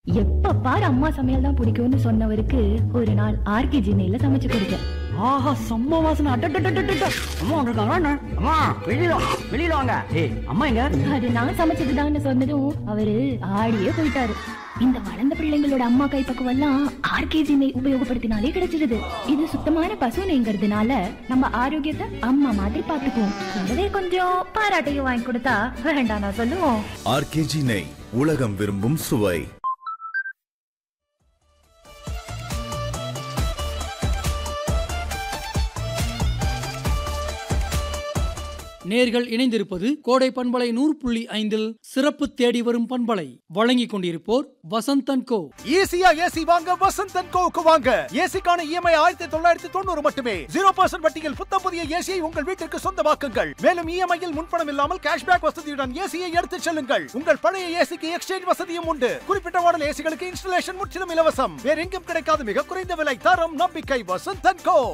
எப்ப பாரு அம்மா சமையல் தான் பிடிக்கும்னு சொன்னவருக்கு ஒரு நாள் ஆர்கே ஜினையில சமைச்சு கொடுத்தேன் ஆஹா செம்ம வாசனை அட்டட்டட்டட்டட்ட அம்மா வந்திருக்காங்க அண்ணா. அம்மா வெளியில வா, வெளியில வாங்க ஏய் அம்மா எங்க அது நான் சமைச்சதுதான்னு சொன்னதும் அவரு ஆடியே போயிட்டாரு இந்த வளர்ந்த பிள்ளைங்களோட அம்மா கைப்பக்குவம் எல்லாம் ஆர்கேஜி நெய் உபயோகப்படுத்தினாலே கிடைச்சிருது இது சுத்தமான பசு நெய்ங்கிறதுனால நம்ம ஆரோக்கியத்தை அம்மா மாதிரி பாத்துக்குவோம் கூடவே கொஞ்சம் பாராட்டையும் வாங்கி கொடுத்தா வேண்டாம் நான் சொல்லுவோம் ஆர்கேஜி நெய் உலகம் விரும்பும் சுவை நேர்கள் இணைந்திருப்பது கோடை பண்பலை நூறு புள்ளி ஐந்தில் சிறப்பு தேடி வரும் பண்பலை வழங்கிக் கொண்டிருப்போர் வசந்தன் கோ ஈஸியா ஏசி வாங்க வசந்த் அண்ட் கோவுக்கு வாங்க ஏசிக்கான இஎம்ஐ ஆயிரத்தி தொள்ளாயிரத்தி தொண்ணூறு மட்டுமே ஜீரோ பர்சன்ட் வட்டியில் புத்தம் புதிய ஏசியை உங்கள் வீட்டிற்கு சொந்தமாக்குங்கள் மேலும் இஎம்ஐயில் முன்பணம் இல்லாமல் கேஷ்பேக் வசதியுடன் ஏசியை எடுத்துச் செல்லுங்கள் உங்கள் பழைய ஏசிக்கு எக்ஸ்சேஞ்ச் வசதியும் உண்டு குறிப்பிட்ட மாடல் ஏசிகளுக்கு இன்ஸ்டலேஷன் முற்றிலும் இலவசம் வேற எங்கும் கிடைக்காத மிக குறைந்த விலை தரம் நம்பிக்கை வசந்த் அண்ட் கோ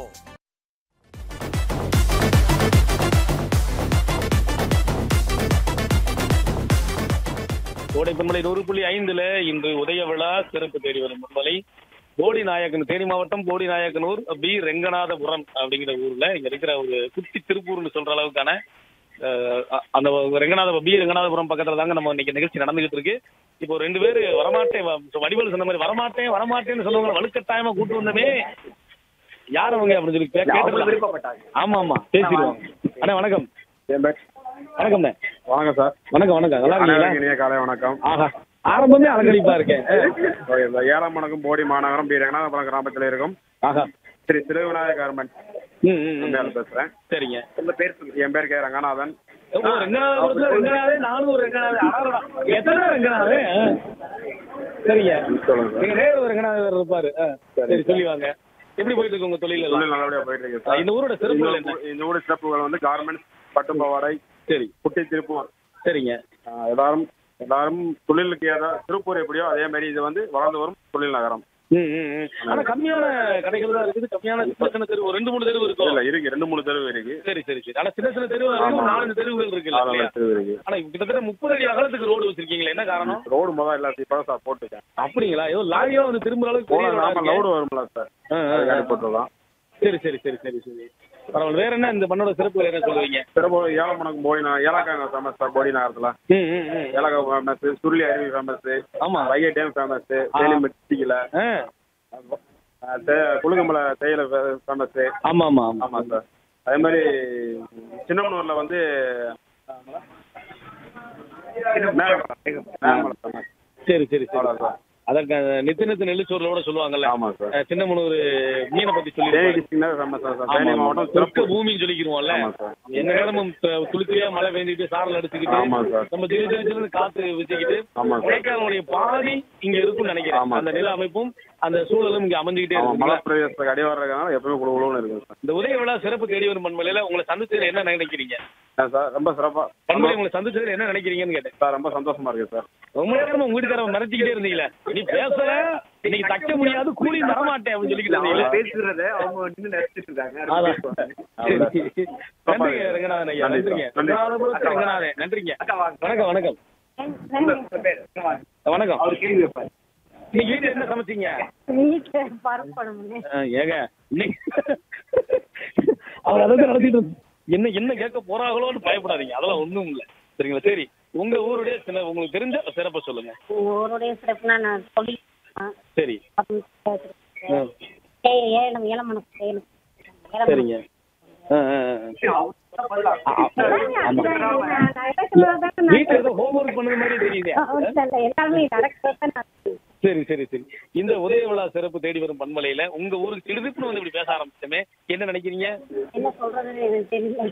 கோடை பண்பலை நூறு புள்ளி ஐந்துல இன்று உதய விழா சிறப்பு தேடி வரும் முன்மலை போடி நாயக்கன் தேனி மாவட்டம் போடி நாயக்கனூர் பி ரெங்கநாதபுரம் அப்படிங்கிற ஊர்ல இங்க இருக்கிற ஒரு குட்டி திருப்பூர்னு சொல்ற அளவுக்கான அஹ், அ- அந்த ரெங்கநாத பி ரெங்கநாதபுரம் பக்கத்துல தாங்க நம்ம இன்னைக்கு நிகழ்ச்சி நடந்துகிட்டு இருக்கு இப்போ ரெண்டு பேரு வரமாட்டேன் வ- வடிவேலு சொன்ன மாதிரி வரமாட்டேன் வரமாட்டேன்னு சொன்னவங்க வலுக்கட்டாயமா கூட்டு வந்தமே யார் அவங்க அப்படின்னு சொல்லி கே- கேட்டதுல- ஆமா ஆமா பேசிடுவாங்க அண்ணா வணக்கம் வணக்கம்ண்ணே வணக்கம் சார் வணக்கம் வணக்கம் நல்லா இருக்கீங்களா அனைவருக்கும் இனிய காலை வணக்கம் ஆஹா ஆரம்பமே அலங்கடிப்பா இருக்கேன் ஓகே, இந்த ஏழாம் வணக்கம் போடி மாநகரம் பி ரங்கநாதபுரம் கிராமத்தில் இருக்கும் ஆஹா ஸ்ரீ திருவிநாயக கார்மெண்ட் ம், ம், ம். மேல பேசுறேன் சரிங்க உங்க பேர் சொல்லுங்க. என் பேர் கே ரங்கநாதன் ஓ, ரெங்கநாதபுரத்துல ரெங்கநாதே, நானும் ஒரு ரெங்கநாதே. அடாடா. எத்தனை ரெங்கநாதே? ஆ. சரிங்க சொல்லுங்க சார். நீங்க நேரு ஒரு ரெங்கநாதர் இருப்பாரு ஆ. சரி சொல்லி வாங்க எப்படி போயிட்டு இருக்கு உங்க தொழில் எல்லாம் தொழில் நல்லபடியா போயிட்டு இருக்கு ஆ, சார் இந்த ஊரோட சிறப்புகள் என்ன இந்த- இந்த ஊர் சிறப்புகள் வந்து கார்மெண்ட்ஸ் பட்டு பாவாடை சரி குட்டி திருப்பூர் சரிங்க ஆஹ், எல்லாரும் எல்லாரும் தொழிலுக்கு ஏதாவது திருப்பூர் எப்படியோ அதே மாதிரி இது வந்து வளர்ந்து வரும் தொழில் நகரம் ம், ம், ம். ஆனா கம்மியான கடைகள் தான் இருக்குது கம்மியான சின்ன சின்ன தெரு ஒரு ரெண்டு மூணு தெரு இருக்கும் இல்ல இருக்கு ரெண்டு மூணு தெருவு இருக்கு சரி சரி சரி ஆனா சின்ன சின்ன தெரு ஆமா. நாலஞ்சு தெருவுகள் இருக்குல்ல நாலு இல்லையா? தெருவு இருக்கு ஆனா கிட்டத்தட்ட முப்பது அடி அகலத்துக்கு ரோடு வச்சிருக்கீங்களே என்ன காரணம் ரோடு முதல்ல எல்லாத்தையும் இப்பதான் சார் போட்டுருக்கேன் அப்படிங்களா ஏதோ லாரியா வந்து திரும்புற அளவுக்கு பெரிய போன ரோடா நாம இருக்கே. லவுடு வரும்ல சார் ஆ, ஆ, ஆ. அதுக்காண்டி போட்டுடலாம் சரி சரி சரி சரி சரி பரவாயில்ல வேற என்ன இந்த பண்ணோட சிறப்பு என்ன சொல்லுவீங்க திரும்ப ஏழாம் மணக்கு போடி நகர் ஏலாக்காங்க ஃபேமஸ் சார் போடி நகரத்துல ம், ம், ம். ஏலாக்கா ஃபேமஸ் சுருளி அருவி ஃபேமஸ் ஆமா வைகை டேம் ஃபேமஸ் தேனி மெட்டிக்கல ஆ. குழுங்கமலை தேயிலை ஃபேமஸ் ஆமா ஆமா ஆமா ஆமா சார் அதே மாதிரி சின்னமனூர்ல வந்து மேகமலை மேகமலை ஃபேமஸ் சரி சரி சரி அவ்வளோ சார் அதற்கு நித்து நித்து நெல்லிச்சோர்லோட சொல்லுவாங்கல்ல ஆமா சார் அஹ், சின்னமனூர் மீனை பத்தி தேனி சொல்லி டிஸ்ட்ரிக்ட் ஃபேமஸ் சார் தேனி மாவட்டம் சொர்க்க சிறப்பு பூமின்னு சொல்லிக்கிறோம்ல ஆமா சார் எந்த நேரமும் த- துளித்துளியா மழை பெஞ்சிட்டு சாரல் அடிச்சுக்கிட்டு ஆமா சார் நம்ம ஜிலு ஜிலு ஜிலுன்னு காத்து வச்சுக்கிட்டு ஆமா சார் கொடைக்கானலுடைய பாதி இங்க இருக்கும்னு நினைக்கிறேன் ஆமா அந்த சார். நில அமைப்பும் அந்த சூழலும் இங்க அமைஞ்சுக்கிட்டே ஆமா மலை இருக்கு பிரதேசத்துக்கு அடிவாரம் இருக்கனால எப்பவுமே குழு குழுன்னு இருக்கும் சார் இந்த உதய விழா சிறப்பு தேடி வரும் பண்பலையில உங்களை சந்திச்சதுல என்ன நினைக்கிறீங்க ஆ, சார் ரொம்ப சிறப்பா பண்பலை உங்களை சந்திச்சதுல என்ன நினைக்கிறீங்கன்னு கேட்டேன் சார் ரொம்ப சந்தோஷமா இருக்கு சார் ரொம்ப நேரம் உங்க வீட்டுக்காரங்க மிரட்டிக்கிட்டே இருந்தீங்களே நீ பேசல இன்னைக்கு தைக்க முடியாது கூலி தர மாட்டேன் அப்படின்னு சொல்லிக்கிட்டு இருந்தீங்களே பேசுறத அவங்க நின்று நினைச்சிட்டு இருக்காங்க அதான். சரி. நன்றிங்க ரங்கநாதன் ஐயா நன்றி சார். நன்றிங்க நன்றி. ரங்கநாதபுரத்து ரங்கநாதன் நன்றிங்க அக்கா வாங்க. வணக்கம் வணக்கம் உங்க பேரு, அக்கா வாங்க. வணக்கம் அவர் கேள்வி வைப்பாரு இன்னைக்கு வீட்டுல என்ன சமைச்சீங்க வீட்டுல பருப்பு குழம்புங்க ஆ, ஏங்க இன்னைக்கு அவர் அதான் நடத்திட்டு இருந்து- என்ன என்ன கேட்க போறாங்களோன்னு பயப்படாதீங்க அதெல்லாம் ஒண்ணும் இல்ல சரிங்களா சரி உங்க ஊருடைய சில உங்களுக்கு தெரிஞ்ச சிறப்பை சொல்லுங்க ஊருடைய சிறப்புனா நான் சொல்லி சரி ஆ, ஏழம் ஏழம் மனசு ஏழம் ஏழம் சரிங்க ஆ, ஆ, ஆ. வீட்டுல ஏதோ ஹோம்ஒர்க் பண்ணது மாதிரி தெரியுது எல்லாமே நடக்கிறத சரி சரி சரி இந்த உதய விழா சிறப்பு தேடி வரும் பண்பலையில உங்க ஊருக்கு திடுதிப்புன்னு வந்து இப்படி பேச ஆரம்பிச்சோமே என்ன நினைக்கிறீங்க என்ன சொல்றதுன்னு எனக்கு தெரியல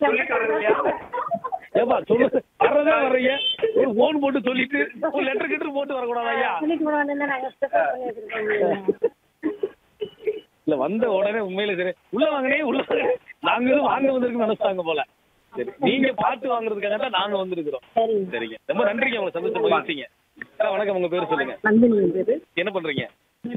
ஏப்பா சொல்லு வர்றதா வர்றீங்க ஒரு போன் போட்டு சொல்லிட்டு ஒரு லெட்டர் கிட்டர் போட்டு வரக்கூடாது ஐயா சொல்லிட்டு கூட வந்து நாங்க prepare பண்ணி வச்சிருக்கோம் இல்ல வந்த உடனே உண்மையில சரி உள்ள வாங்கினே உள்ள வாங்கினே. நாங்க எதுவும் வாங்க வந்திருக்குன்னு நினைச்சாங்க போல சரி நீங்க பார்த்து வாங்குறதுக்காக தான் நாங்க வந்திருக்கிறோம் சரிங்க சரிங்க ரொம்ப நன்றிங்க உங்களை சந்திச்ச மகிழ்ச்சிங்க ஆ, வணக்கம் உங்க பேர் சொல்லுங்க நந்தினி பேரு என்ன பண்றீங்க